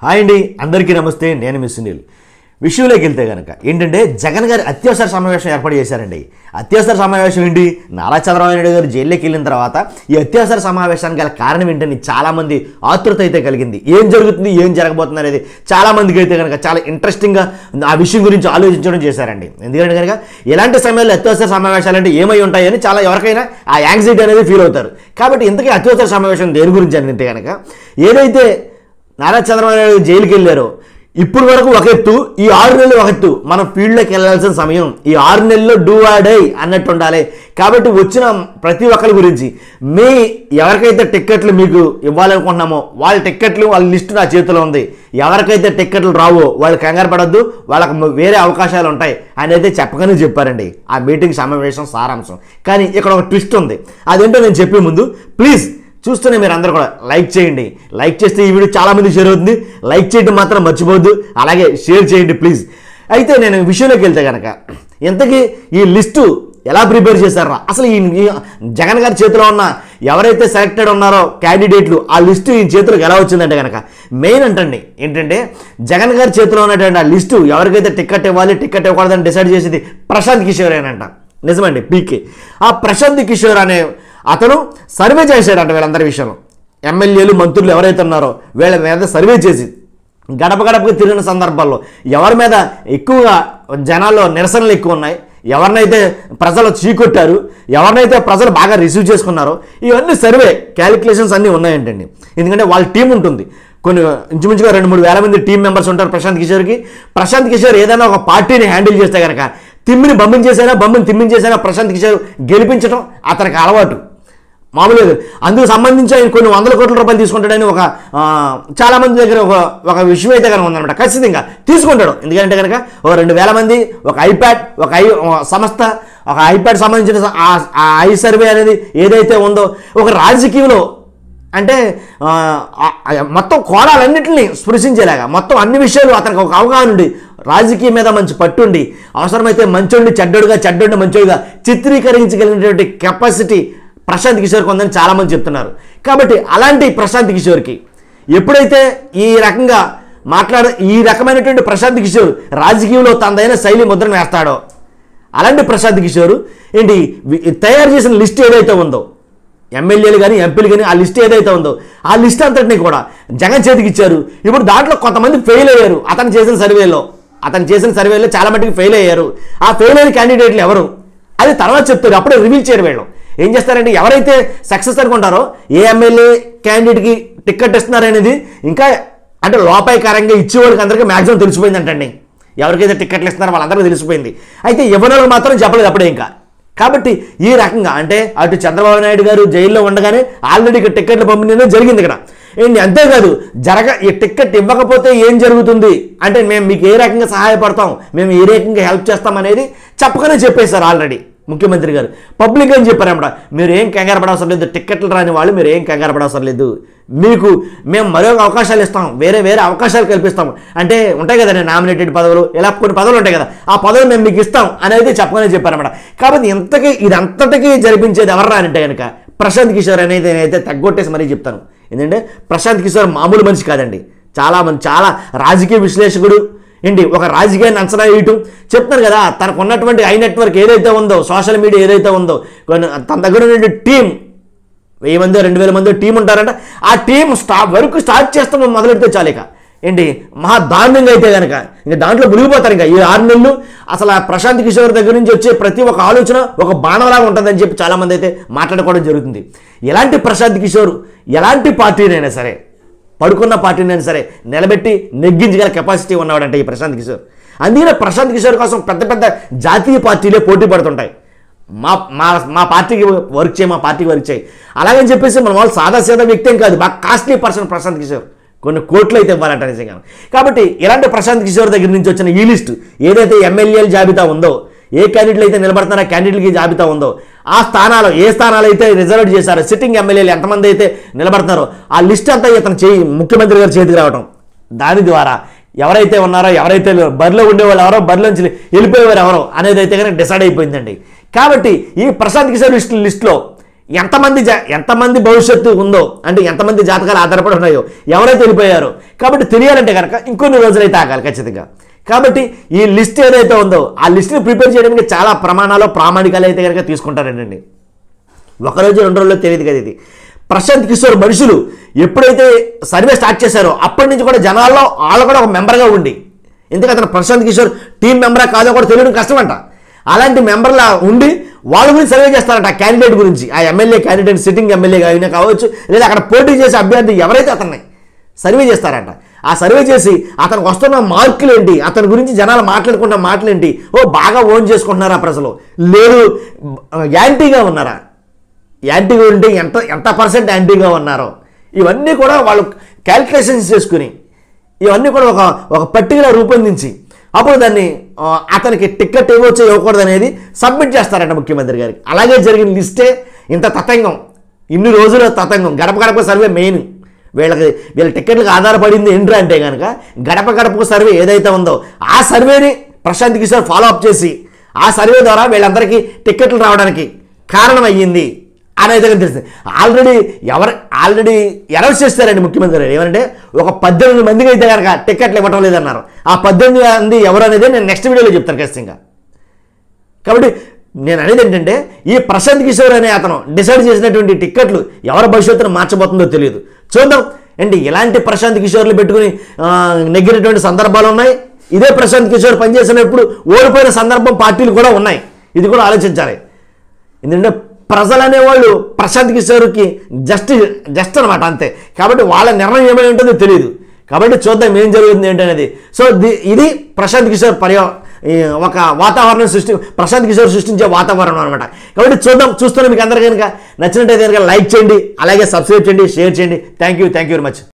Hi అండి అందరికీ నమస్తే నేను మీ సునీల్ విషయంలోకి వెళ్తే కనుక ఏంటంటే జగన్ గారి అత్యవసర సమావేశం ఏర్పాటు చేశారండి అత్యవసర సమావేశం ఏంటి నారా చంద్రబాబు నాయుడు గారు జైల్లోకి వెళ్ళిన తర్వాత ఈ అత్యవసర సమావేశానికి గల కారణం ఏంటని చాలామంది ఆతృత అయితే కలిగింది ఏం జరుగుతుంది ఏం జరగబోతుంది అనేది చాలామందికి అయితే కనుక చాలా ఇంట్రెస్టింగ్గా ఆ విషయం గురించి ఆలోచించడం చేశారండి ఎందుకంటే కనుక ఎలాంటి సమయంలో అత్యవసర సమావేశాలు అంటే ఏమై ఉంటాయని చాలా ఎవరికైనా ఆ యాంగ్జైటీ అనేది ఫీల్ అవుతారు కాబట్టి ఇంతకీ అత్యవసర సమావేశం దేని గురించి అని అంటే కనుక ఏదైతే నారా చంద్రబాబు నాయుడు జైలుకి వెళ్ళారో ఇప్పుడు వరకు ఒక ఎత్తు ఈ ఆరు నెలలు ఒక ఎత్తు మనం ఫీల్డ్లోకి వెళ్ళాల్సిన సమయం ఈ ఆరు నెలల్లో డూ ఆడై అన్నట్టు ఉండాలి కాబట్టి వచ్చిన ప్రతి ఒక్కరి గురించి మీ ఎవరికైతే టిక్కెట్లు మీకు ఇవ్వాలనుకుంటున్నామో వాళ్ళ టిక్కెట్లు వాళ్ళ లిస్టు నా చేతిలో ఉంది ఎవరికైతే టిక్కెట్లు రావో వాళ్ళు కంగారు పడద్దు వాళ్ళకి వేరే అవకాశాలు ఉంటాయి అని అయితే చెప్పగానే చెప్పారండి ఆ మీటింగ్ సమావేశం సారాంశం కానీ ఇక్కడ ఒక ట్విస్ట్ ఉంది అదేంటో నేను చెప్పే ముందు ప్లీజ్ చూస్తూనే మీరు అందరూ కూడా లైక్ చేయండి లైక్ చేస్తే ఈ వీడియో చాలా మంది షేర్ అవుతుంది లైక్ చేయడం మాత్రం మర్చిపోవద్దు అలాగే షేర్ చేయండి ప్లీజ్ అయితే నేను విషయంలోకి వెళ్తే కనుక ఇంతకీ ఈ లిస్టు ఎలా ప్రిపేర్ చేశారా అసలు ఈ ఈ జగన్ గారి చేతిలో ఉన్న ఎవరైతే సెలెక్టెడ్ ఉన్నారో క్యాండిడేట్లు ఆ లిస్టు ఈ చేతులకు ఎలా వచ్చిందంటే కనుక మెయిన్ అంటండి ఏంటంటే జగన్ గారి చేతిలో ఉన్నటువంటి ఆ లిస్టు ఎవరికైతే టికెట్ ఇవ్వాలి టికెట్ ఇవ్వకూడదని డిసైడ్ చేసేది ప్రశాంత్ కిషోర్ ఏనంట నిజమండి పీకే ఆ ప్రశాంత్ కిషోర్ అనే అతను సర్వే చేశాడంట వీళ్ళందరి విషయంలో ఎమ్మెల్యేలు మంత్రులు ఎవరైతే ఉన్నారో వీళ్ళ మీద సర్వే చేసి గడప గడపకి తిరిగిన సందర్భాల్లో ఎవరి మీద ఎక్కువగా జనాల్లో నిరసనలు ఎక్కువ ఉన్నాయి ఎవరినైతే ప్రజలు చీకొట్టారు ఎవరినైతే ప్రజలు బాగా రిసీవ్ చేసుకున్నారో ఇవన్నీ సర్వే క్యాలిక్యులేషన్స్ అన్నీ ఉన్నాయంటండి ఎందుకంటే వాళ్ళ టీం ఉంటుంది కొన్ని ఇంచుమించుగా రెండు మూడు వేల మంది టీం మెంబర్స్ ఉంటారు ప్రశాంత్ కిషోర్కి ప్రశాంత్ కిషోర్ ఏదైనా ఒక పార్టీని హ్యాండిల్ చేస్తే కనుక తిమ్మిని బంపించేసైనా బంపిని తిమ్మించేసైనా ప్రశాంత్ కిషోర్ గెలిపించడం అతనికి అలవాటు మామూలుగా లేదు. అందుకు సంబంధించి ఆయన కొన్ని వందల కోట్ల రూపాయలు తీసుకుంటాడని ఒక ఆ, చాలా మంది దగ్గర ఒక ఒక విషయం అయితే కనుక ఉందన్నమాట ఖచ్చితంగా తీసుకుంటాడు ఎందుకంటే కనుక ఒక రెండు వేల మంది ఒక ఐప్యాడ్ ఒక ఐ ఒక సంస్థ ఒక ఐప్యాడ్ సంబంధించిన స- ఆ- ఆ ఐ సర్వే అనేది ఏదైతే ఉందో ఒక రాజకీయంలో అంటే ఆ, ఆ- ఆ మొత్తం కోణాలన్నింటినీ స్పృశించేలాగా మొత్తం అన్ని విషయాలు అతనికి ఒక అవగాహన ఉండి రాజకీయం మీద మంచి పట్టుండి అవసరమైతే మంచోడిని చెడ్డోడుగా చెడ్డోడిని మంచోడిగా చిత్రీకరించగలిగినటువంటి కెపాసిటీ ప్రశాంత్ కిషోర్కి ఉందని చాలామంది చెప్తున్నారు కాబట్టి అలాంటి ప్రశాంత్ కిషోర్కి ఎప్పుడైతే ఈ రకంగా మాట్లాడ ఈ రకమైనటువంటి ప్రశాంత్ కిషోర్ రాజకీయంలో తనదైన శైలి ముద్రను వేస్తాడో అలాంటి ప్రశాంత్ కిషోర్ ఏంటి వి- తయారు చేసిన లిస్ట్ ఏదైతే ఉందో ఎమ్మెల్యేలు కానీ ఎంపీలు కానీ ఆ లిస్ట్ ఏదైతే ఉందో ఆ లిస్ట్ అంతటిని కూడా జగన్ చేతికి ఇచ్చారు ఇప్పుడు దాంట్లో కొంతమంది ఫెయిల్ అయ్యారు అతను చేసిన సర్వేలో అతను చేసిన సర్వేలో చాలా మటుకు ఫెయిల్ అయ్యారు ఆ ఫెయిల్ అయిన క్యాండిడేట్లు ఎవరు అది తర్వాత చెప్తారు అప్పుడే రివీల్ చేయరు వీళ్ళు ఏం చేస్తారంటే ఎవరైతే సక్సెస్ అనుకుంటారో ఏ ఎమ్మెల్యే క్యాండిడేట్కి టికెట్ ఇస్తున్నారనేది ఇంకా అంటే లోపాయకారంగా ఇచ్చేవాళ్ళకి అందరికీ మ్యాక్సిమం తెలిసిపోయిందంటండి ఎవరికైతే టికెట్లు ఇస్తున్నారో వాళ్ళందరికీ తెలిసిపోయింది అయితే ఇవ్వనోళ్ళకి మాత్రం చెప్పలేదు అప్పుడే ఇంకా కాబట్టి ఈ రకంగా అంటే అటు చంద్రబాబు నాయుడు గారు జైల్లో ఉండగానే ఆల్రెడీ ఇక్కడ టికెట్లు పంపిణీ జరిగింది ఇక్కడ ఏంటి అంతేకాదు జరగ ఈ టికెట్ ఇవ్వకపోతే ఏం జరుగుతుంది అంటే మేము మీకు ఏ రకంగా సహాయపడతాం మేము ఏ రకంగా హెల్ప్ చేస్తాం అనేది చెప్పకనే చెప్పేశారు ఆల్రెడీ ముఖ్యమంత్రి గారు పబ్లిక్ అని చెప్పారన్నమాట మీరు ఏం కంగారు పడవసరం లేదు టిక్కెట్లు రాని వాళ్ళు మీరు ఏం కంగారు పడవసరం లేదు మీకు మేము మరొక అవకాశాలు ఇస్తాం వేరే వేరే అవకాశాలు కల్పిస్తాం అంటే ఉంటాయి కదండి నామినేటెడ్ పదవులు ఇలా కొన్ని పదవులు ఉంటాయి కదా ఆ పదవులు మేము మీకు ఇస్తాం అనేది చెప్పగానే చెప్పారన్నమాట కాబట్టి ఇంతకీ ఇదంతటికీ జరిపించేది ఎవరు అంటే కనుక ప్రశాంత్ కిషోర్ అనేది నేనైతే తగ్గొట్టేసి మరీ చెప్తాను ఎందుకంటే ప్రశాంత్ కిషోర్ మామూలు మనిషి కాదండి చాలా మంది చాలా రాజకీయ విశ్లేషకుడు ఏంటి ఒక రాజకీయాన్ని అంచనా వేయటం చెప్తాను కదా తనకు ఉన్నటువంటి ఐ నెట్వర్క్ ఏదైతే ఉందో సోషల్ మీడియా ఏదైతే ఉందో కొన్ని తన దగ్గర ఉన్నటువంటి టీం వెయ్యి మంది రెండు వేల మంది టీం ఉంటారంట ఆ టీం స్టా వర్క్ స్టార్ట్ చేస్తాం మొదలెడితే చాలు ఇక ఏంటి మహా దారుణంగా అయితే కనుక ఇంకా దాంట్లో మునిగిపోతారు ఇంకా ఈ ఆరు నెలలు అసలు ఆ ప్రశాంత్ కిషోర్ దగ్గర నుంచి వచ్చే ప్రతి ఒక్క ఆలోచన ఒక బాణంలాగా ఉంటుందని చెప్పి చాలామంది అయితే మాట్లాడుకోవడం జరుగుతుంది ఎలాంటి ప్రశాంత్ కిషోర్ ఎలాంటి పార్టీనైనా సరే పడుకున్న పార్టీనైనా సరే నిలబెట్టి నెగ్గించగల కెపాసిటీ ఉన్నవాడంటే ఈ ప్రశాంత్ కిషోర్ అందుకనే ప్రశాంత్ కిషోర్ కోసం పెద్ద పెద్ద జాతీయ పార్టీలే పోటీ పడుతుంటాయి మా మా మా పార్టీకి వర్క్ చేయి మా పార్టీకి వర్క్ చేయి అలాగని చెప్పేసి మన వాళ్ళు సాదా సీదా వ్యక్తి ఏం కాదు బాగా కాస్ట్లీ పర్సన్ ప్రశాంత్ కిషోర్ కొన్ని కోట్లు అయితే ఇవ్వాలంట నిజంగా కాబట్టి ఇలాంటి ప్రశాంత్ కిషోర్ దగ్గర నుంచి వచ్చిన ఈ లిస్టు ఏదైతే ఎమ్మెల్యేల జాబితా ఉందో ఏ క్యాండిడేట్లు అయితే నిలబడుతున్నారో ఆ క్యాండిడేట్కి జాబితా ఉందో ఆ స్థానాలు ఏ స్థానాలు అయితే రిజర్వ్ చేశారో సిట్టింగ్ ఎమ్మెల్యేలు ఎంతమంది అయితే నిలబడుతున్నారో ఆ లిస్ట్ అంతా ఇతను చేయి ముఖ్యమంత్రి గారి చేతికి రావటం దాని ద్వారా ఎవరైతే ఉన్నారో ఎవరైతే లేరో, బరిలో ఉండేవాళ్ళు ఎవరో బరిలోంచి వెళ్ళిపోయేవారు ఎవరో అనేది అయితే కనుక డిసైడ్ అయిపోయిందండి కాబట్టి ఈ ప్రశాంత్ కిషోర్ లిస్ట్ లిస్ట్లో ఎంతమంది జా ఎంతమంది భవిష్యత్తు ఉందో అంటే ఎంతమంది జాతకాలు ఆధారపడి ఉన్నాయో ఎవరైతే వెళ్ళిపోయారో కాబట్టి తెలియాలంటే కనుక ఇంకొన్ని రోజులైతే ఆగాలి ఖచ్చితంగా కాబట్టి ఈ లిస్ట్ ఏదైతే ఉందో ఆ లిస్ట్ని ప్రిపేర్ చేయడానికి చాలా ప్రమాణాలు ప్రామాణికాలు అయితే కనుక తీసుకుంటారండి ఒకరోజు రెండు రోజుల్లో తెలియదు కదా ఇది ప్రశాంత్ కిషోర్ మనుషులు ఎప్పుడైతే సర్వే స్టార్ట్ చేశారో అప్పటి నుంచి కూడా జనాల్లో వాళ్ళు కూడా ఒక మెంబర్గా ఉండి ఎందుకంటే అతను ప్రశాంత్ కిషోర్ టీం మెంబరా కాదో కూడా తెలియడం కష్టమంట అలాంటి మెంబర్లా ఉండి వాళ్ళ గురించి సర్వే చేస్తారంట ఆ క్యాండిడేట్ గురించి ఆ ఎమ్మెల్యే క్యాండిడేట్ సిట్టింగ్ ఎమ్మెల్యే అయినా కావచ్చు లేదా అక్కడ పోటీ చేసే అభ్యర్థి ఎవరైతే అతన్ని సర్వే చేస్తారంట ఆ సర్వే చేసి అతనికి వస్తున్న మార్కులు ఏంటి అతని గురించి జనాలు మాట్లాడుకున్న మాటలు ఏంటి ఓ బాగా ఓన్ చేసుకుంటున్నారా ప్రజలు లేదు యాంటీగా ఉన్నారా యాంటీగా ఉంటే ఎంత ఎంత పర్సెంట్ యాంటీగా ఉన్నారో ఇవన్నీ కూడా వాళ్ళు క్యాల్కులేషన్స్ చేసుకుని ఇవన్నీ కూడా ఒక ఒక పట్టికలో రూపొందించి అప్పుడు దాన్ని ఆ, అతనికి టికెట్ ఇవ్వచ్చు ఇవ్వకూడదు అనేది సబ్మిట్ చేస్తారంట ముఖ్యమంత్రి గారికి అలాగే జరిగిన లిస్టే ఇంత తతంగం ఇన్ని రోజుల తతంగం గడప గడప సర్వే మెయిన్ వీళ్ళకి వీళ్ళ టికెట్లకు ఆధారపడింది ఏంటి అంటే కనుక గడప గడపకు సర్వే ఏదైతే ఉందో ఆ సర్వేని ప్రశాంత్ కిషోర్ ఫాలో అప్ చేసి ఆ సర్వే ద్వారా వీళ్ళందరికీ టికెట్లు రావడానికి కారణం అయ్యింది అనేది తెలిసింది ఆల్రెడీ ఎవరు ఆల్రెడీ అనౌన్స్ చేస్తారండి ముఖ్యమంత్రి గారు ఏమంటే ఒక పద్దెనిమిది మందికి అయితే కనుక టికెట్లు ఇవ్వటం లేదన్నారు ఆ పద్దెనిమిది మంది ఎవరు అనేది నేను నెక్స్ట్ వీడియోలో చెప్తాను ఖచ్చితంగా కాబట్టి నేను అనేది ఏంటంటే ఈ ప్రశాంత్ కిషోర్ అనే అతను డిసైడ్ చేసినటువంటి టిక్కెట్లు ఎవరి భవిష్యత్తును మార్చబోతుందో తెలియదు చూద్దాం ఏంటి ఇలాంటి ప్రశాంత్ కిషోర్లు పెట్టుకుని ఆ, నెగ్గినటువంటి సందర్భాలు ఉన్నాయి ఇదే ప్రశాంత్ కిషోర్ పనిచేసినప్పుడు ఓడిపోయిన సందర్భం పార్టీలు కూడా ఉన్నాయి ఇది కూడా ఆలోచించాలి ఎందుకంటే ప్రజలు అనేవాళ్ళు ప్రశాంత్ కిషోర్కి జస్ట్ జస్ట్ అనమాట అంతే కాబట్టి వాళ్ళ నిర్ణయం ఏమై ఉంటుందో తెలియదు కాబట్టి చూద్దాం ఏం జరుగుతుంది ఏంటనేది సో ది- ఇది ప్రశాంత్ కిషోర్ పర్యా ఈ ఒక వాతావరణం సృష్టి ప్రశాంత్ కిషోర్ సృష్టించే వాతావరణం అనమాట కాబట్టి చూద్దాం చూస్తున్న మీకు అందరికీ కనుక నచ్చినట్టయితే కనుక లైక్ చేయండి అలాగే సబ్స్క్రైబ్ చేయండి షేర్ చేయండి thank you thank you very much